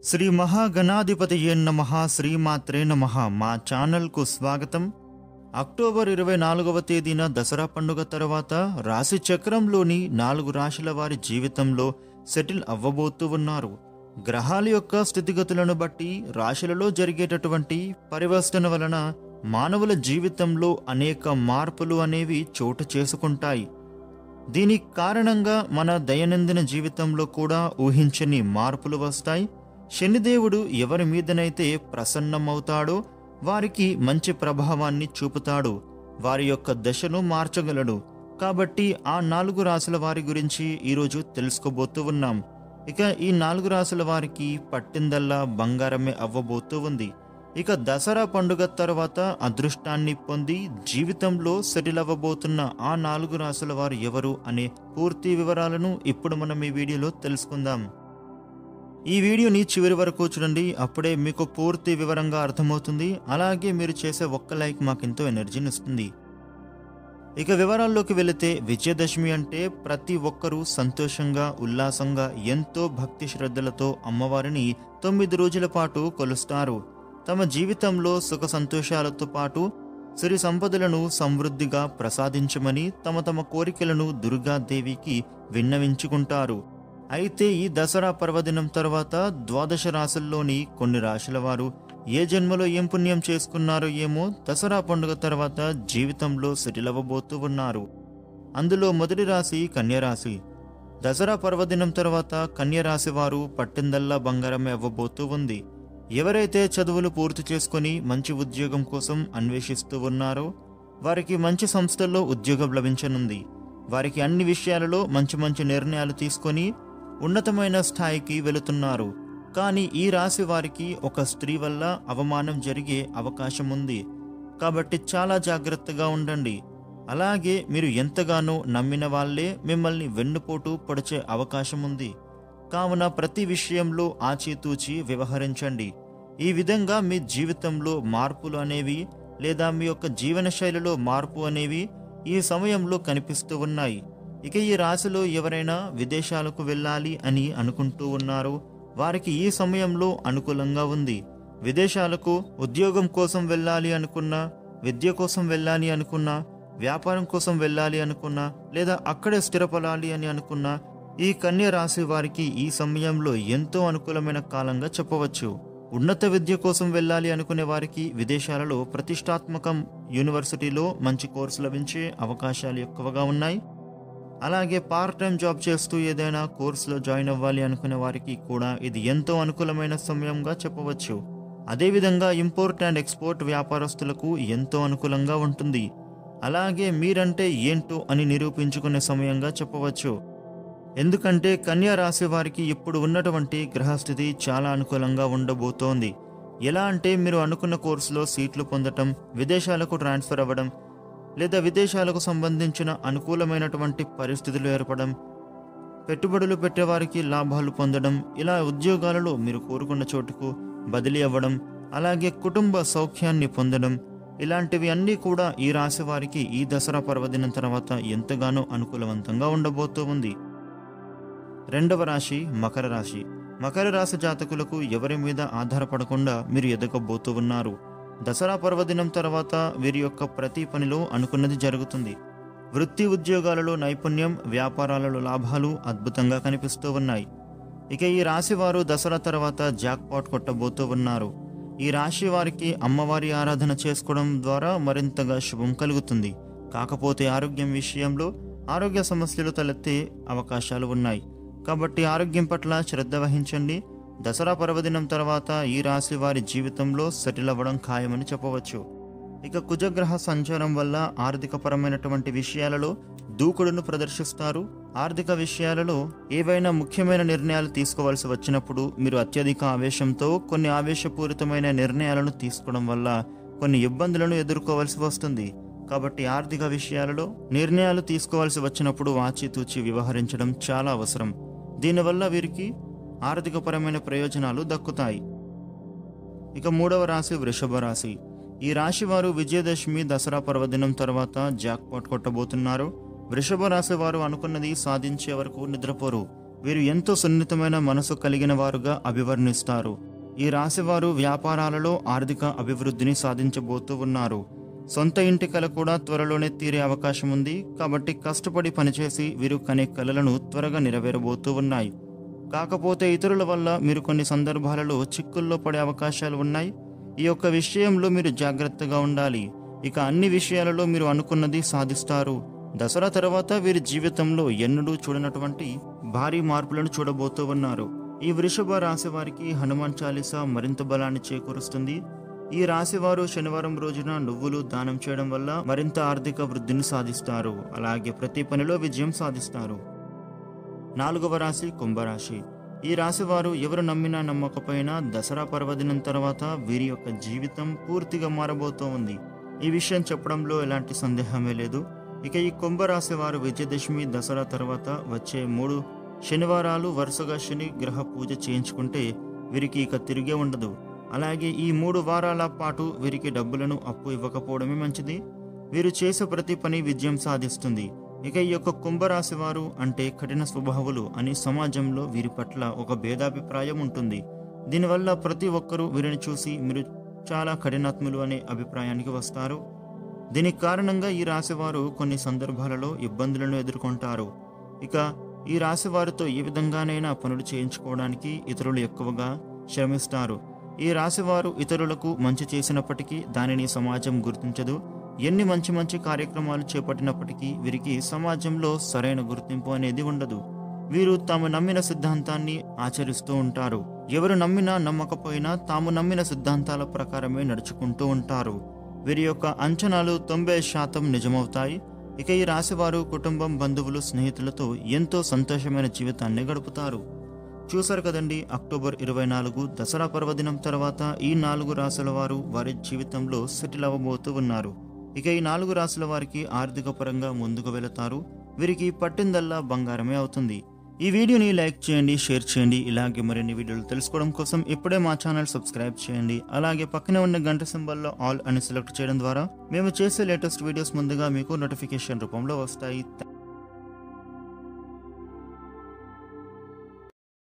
శ్రీ మహాగణాధిపతి నమ శ్రీమాత్రే నమ మా ఛానల్కు స్వాగతం అక్టోబర్ ఇరవై నాలుగవ తేదీన దసరా పండుగ తర్వాత రాశి చక్రంలోని నాలుగు రాశుల వారి జీవితంలో సెటిల్ అవ్వబోతూ ఉన్నారు గ్రహాల యొక్క స్థితిగతులను బట్టి రాశులలో జరిగేటటువంటి పరివర్తన వలన మానవుల జీవితంలో అనేక మార్పులు అనేవి చోటు చేసుకుంటాయి దీనికి కారణంగా మన దైనందిన జీవితంలో కూడా ఊహించని మార్పులు వస్తాయి శనిదేవుడు ఎవరి మీదనైతే ప్రసన్నమవుతాడో వారికి మంచి ప్రభావాన్ని చూపుతాడు వారి యొక్క దశను మార్చగలడు కాబట్టి ఆ నాలుగు రాసుల వారి గురించి ఈరోజు తెలుసుకోబోతూ ఉన్నాం ఇక ఈ నాలుగు రాసుల వారికి పట్టిందల్లా బంగారమే అవ్వబోతూ ఉంది ఇక దసరా పండుగ తర్వాత అదృష్టాన్ని పొంది జీవితంలో సెటిల్ అవ్వబోతున్న ఆ నాలుగు రాసుల వారు ఎవరు అనే పూర్తి వివరాలను ఇప్పుడు మనం ఈ వీడియోలో తెలుసుకుందాం ఈ వీడియోని చివరి వరకు చూడండి అప్పుడే మీకు పూర్తి వివరంగా అర్థమవుతుంది అలాగే మీరు చేసే ఒక్క లైక్ మాకెంతో ఎనర్జీని ఇస్తుంది ఇక వివరాల్లోకి వెళితే విజయదశమి అంటే ప్రతి ఒక్కరూ సంతోషంగా ఉల్లాసంగా ఎంతో భక్తి శ్రద్ధలతో అమ్మవారిని తొమ్మిది రోజుల పాటు కొలుస్తారు తమ జీవితంలో సుఖ సంతోషాలతో పాటు సిరి సంపదలను సమృద్ధిగా ప్రసాదించమని తమ తమ కోరికలను దుర్గాదేవికి విన్నవించుకుంటారు అయితే ఈ దసరా పర్వదినం తర్వాత ద్వాదశ రాశుల్లోని కొన్ని రాశుల వారు ఏ జన్మలో ఏం పుణ్యం చేసుకున్నారో ఏమో దసరా పండుగ తర్వాత జీవితంలో సెటిల్ అవ్వబోతూ ఉన్నారు అందులో మొదటి రాశి కన్యరాశి దసరా పర్వదినం తర్వాత కన్యరాశి వారు పట్టిందల్లా బంగారమే అవ్వబోతూ ఉంది ఎవరైతే చదువులు పూర్తి చేసుకొని మంచి ఉద్యోగం కోసం అన్వేషిస్తూ ఉన్నారో వారికి మంచి సంస్థల్లో ఉద్యోగం లభించనుంది వారికి అన్ని విషయాలలో మంచి మంచి నిర్ణయాలు తీసుకొని ఉన్నతమైన స్థాయికి వెళుతున్నారు కానీ ఈ రాశి వారికి ఒక స్త్రీ వల్ల అవమానం జరిగే అవకాశం ఉంది కాబట్టి చాలా జాగ్రత్తగా ఉండండి అలాగే మీరు ఎంతగానో నమ్మిన వాళ్ళే మిమ్మల్ని వెన్నుపోటు పొడిచే అవకాశం ఉంది కావున ప్రతి విషయంలో ఆచితూచి వ్యవహరించండి ఈ విధంగా మీ జీవితంలో మార్పులు అనేవి లేదా మీ యొక్క జీవన శైలిలో మార్పు అనేవి ఈ సమయంలో కనిపిస్తూ ఉన్నాయి ఇక ఈ రాశిలో ఎవరైనా విదేశాలకు వెళ్ళాలి అని అనుకుంటూ ఉన్నారో వారికి ఈ సమయంలో అనుకూలంగా ఉంది విదేశాలకు ఉద్యోగం కోసం వెళ్ళాలి అనుకున్నా విద్య కోసం వెళ్ళాలి అనుకున్నా వ్యాపారం కోసం వెళ్ళాలి అనుకున్నా లేదా అక్కడే స్థిరపడాలి అని అనుకున్నా ఈ కన్య రాశి వారికి ఈ సమయంలో ఎంతో అనుకూలమైన కాలంగా చెప్పవచ్చు ఉన్నత విద్య కోసం వెళ్ళాలి అనుకునే వారికి విదేశాలలో ప్రతిష్టాత్మకం యూనివర్సిటీలో మంచి కోర్సు లభించే అవకాశాలు ఎక్కువగా ఉన్నాయి అలాగే పార్ట్ టైం జాబ్ చేస్తూ ఏదైనా కోర్సులో జాయిన్ అవ్వాలి అనుకునే వారికి కూడా ఇది ఎంతో అనుకూలమైన సమయంగా చెప్పవచ్చు అదేవిధంగా ఇంపోర్ట్ అండ్ ఎక్స్పోర్ట్ వ్యాపారస్తులకు ఎంతో అనుకూలంగా ఉంటుంది అలాగే మీరంటే ఏంటో అని నిరూపించుకునే సమయంగా చెప్పవచ్చు ఎందుకంటే కన్యా రాశి వారికి ఇప్పుడు ఉన్నటువంటి గ్రహస్థితి చాలా అనుకూలంగా ఉండబోతోంది ఎలా అంటే మీరు అనుకున్న కోర్సులో సీట్లు పొందటం విదేశాలకు ట్రాన్స్ఫర్ అవ్వడం లేదా విదేశాలకు సంబంధించిన అనుకూలమైనటువంటి పరిస్థితులు ఏర్పడడం పెట్టుబడులు పెట్టేవారికి లాభాలు పొందడం ఇలా ఉద్యోగాలలో మీరు కోరుకున్న చోటుకు బదిలీ అవ్వడం అలాగే కుటుంబ సౌఖ్యాన్ని పొందడం ఇలాంటివి అన్నీ కూడా ఈ రాశి వారికి ఈ దసరా పర్వదినం తర్వాత ఎంతగానో అనుకూలవంతంగా ఉండబోతూ ఉంది రెండవ రాశి మకర రాశి మకర రాశి జాతకులకు ఎవరి మీద ఆధారపడకుండా మీరు ఎదగబోతూ ఉన్నారు దసరా పర్వదినం తర్వాత వీరి యొక్క ప్రతి పనిలో అనుకున్నది జరుగుతుంది వృత్తి ఉద్యోగాలలో నైపుణ్యం వ్యాపారాలలో లాభాలు అద్భుతంగా కనిపిస్తూ ఉన్నాయి ఇక ఈ రాశి వారు దసరా తర్వాత జాక్పాట్ కొట్టబోతూ ఉన్నారు ఈ రాశి వారికి అమ్మవారి ఆరాధన చేసుకోవడం ద్వారా మరింతగా శుభం కలుగుతుంది కాకపోతే ఆరోగ్యం విషయంలో ఆరోగ్య సమస్యలు తలెత్తే అవకాశాలు ఉన్నాయి కాబట్టి ఆరోగ్యం పట్ల శ్రద్ధ వహించండి దసరా పర్వదినం తర్వాత ఈ రాశి వారి జీవితంలో సెటిల్ అవ్వడం ఖాయమని చెప్పవచ్చు ఇక కుజగ్రహ సంచారం వల్ల ఆర్థికపరమైనటువంటి విషయాలలో దూకుడును ప్రదర్శిస్తారు ఆర్థిక విషయాలలో ఏవైనా ముఖ్యమైన నిర్ణయాలు తీసుకోవాల్సి వచ్చినప్పుడు మీరు అత్యధిక ఆవేశంతో కొన్ని ఆవేశపూరితమైన నిర్ణయాలను తీసుకోవడం వల్ల కొన్ని ఇబ్బందులను ఎదుర్కోవాల్సి వస్తుంది కాబట్టి ఆర్థిక విషయాలలో నిర్ణయాలు తీసుకోవాల్సి వచ్చినప్పుడు ఆచితూచి వ్యవహరించడం చాలా అవసరం దీనివల్ల వీరికి ఆర్థికపరమైన ప్రయోజనాలు దక్కుతాయి ఇక మూడవ రాశి వృషభ రాశి ఈ రాశి వారు విజయదశమి దసరా పర్వదినం తర్వాత జాక్పాట్ కొట్టబోతున్నారు వృషభ రాశి వారు అనుకున్నది సాధించే వరకు నిద్రపోరు వీరు ఎంతో సున్నితమైన మనసు కలిగిన వారుగా అభివర్ణిస్తారు ఈ రాశివారు వ్యాపారాలలో ఆర్థిక అభివృద్ధిని సాధించబోతూ ఉన్నారు సొంత ఇంటి కల కూడా త్వరలోనే తీరే అవకాశం ఉంది కాబట్టి కష్టపడి పనిచేసి వీరు కనే కలలను త్వరగా నెరవేరబోతూ ఉన్నాయి కాకపోతే ఇతరుల వల్ల మీరు కొన్ని సందర్భాలలో చిక్కుల్లో పడే అవకాశాలు ఉన్నాయి ఈ యొక్క విషయంలో మీరు జాగ్రత్తగా ఉండాలి ఇక అన్ని విషయాలలో మీరు అనుకున్నది సాధిస్తారు దసరా తర్వాత వీరి జీవితంలో ఎన్నడూ చూడనటువంటి భారీ మార్పులను చూడబోతూ ఉన్నారు ఈ వృషభ రాశి వారికి హనుమాన్ చాలీసా మరింత బలాన్ని చేకూరుస్తుంది ఈ రాశి వారు శనివారం రోజున నువ్వులు దానం చేయడం వల్ల మరింత ఆర్థిక వృద్ధిని సాధిస్తారు అలాగే ప్రతి పనిలో విజయం సాధిస్తారు నాలుగవ రాశి కుంభరాశి ఈ రాశి వారు ఎవరు నమ్మినా నమ్మకపోయినా దసరా పర్వదినం తర్వాత వీరి యొక్క జీవితం పూర్తిగా మారబోతూ ఉంది ఈ విషయం చెప్పడంలో ఎలాంటి సందేహమే లేదు ఇక ఈ కుంభరాశి వారు విజయదశమి దసరా తర్వాత వచ్చే మూడు శనివారాలు వరుసగా శని గ్రహ పూజ చేయించుకుంటే వీరికి ఇక తిరిగే ఉండదు అలాగే ఈ మూడు వారాల పాటు వీరికి డబ్బులను అప్పు ఇవ్వకపోవడమే మంచిది వీరు చేసే ప్రతి పని విజయం సాధిస్తుంది ఇక ఈ యొక్క కుంభరాశి వారు అంటే కఠిన స్వభావులు అని సమాజంలో వీరి పట్ల ఒక భేదాభిప్రాయం ఉంటుంది దీనివల్ల ప్రతి ఒక్కరూ వీరిని చూసి మీరు చాలా కఠినాత్ములు అనే అభిప్రాయానికి వస్తారు దీనికి కారణంగా ఈ రాశివారు కొన్ని సందర్భాలలో ఇబ్బందులను ఎదుర్కొంటారు ఇక ఈ రాశి వారితో ఏ విధంగానైనా పనులు చేయించుకోవడానికి ఇతరులు ఎక్కువగా శ్రమిస్తారు ఈ రాశివారు ఇతరులకు మంచి చేసినప్పటికీ దానిని సమాజం గుర్తించదు ఎన్ని మంచి మంచి కార్యక్రమాలు చేపట్టినప్పటికీ వీరికి సమాజంలో సరైన గుర్తింపు అనేది ఉండదు వీరు తాము నమ్మిన సిద్ధాంతాన్ని ఆచరిస్తూ ఉంటారు ఎవరు నమ్మినా నమ్మకపోయినా తాము నమ్మిన సిద్ధాంతాల ప్రకారమే నడుచుకుంటూ ఉంటారు వీరి యొక్క అంచనాలు తొంభై శాతం నిజమవుతాయి ఇక ఈ రాశివారు కుటుంబం బంధువులు స్నేహితులతో ఎంతో సంతోషమైన జీవితాన్ని గడుపుతారు చూశారు కదండి అక్టోబర్ ఇరవై నాలుగు దసరా పర్వదినం తర్వాత ఈ నాలుగు రాశుల వారు వారి జీవితంలో సెటిల్ అవ్వబోతూ ఉన్నారు ఇక ఈ నాలుగు రాశుల వారికి ఆర్థిక పరంగా ముందుకు వెళతారు వీరికి పట్టిందల్లా బంగారమే అవుతుంది ఈ వీడియోని లైక్ చేయండి షేర్ చేయండి ఇలాగే మరిన్ని వీడియోలు తెలుసుకోవడం కోసం ఇప్పుడే మా ఛానల్ సబ్స్క్రైబ్ చేయండి అలాగే పక్కనే ఉన్న గంట సింబల్లో ఆల్ అని సెలెక్ట్ చేయడం ద్వారా మేము చేసే లేటెస్ట్ వీడియోస్ ముందుగా మీకు నోటిఫికేషన్ రూపంలో వస్తాయి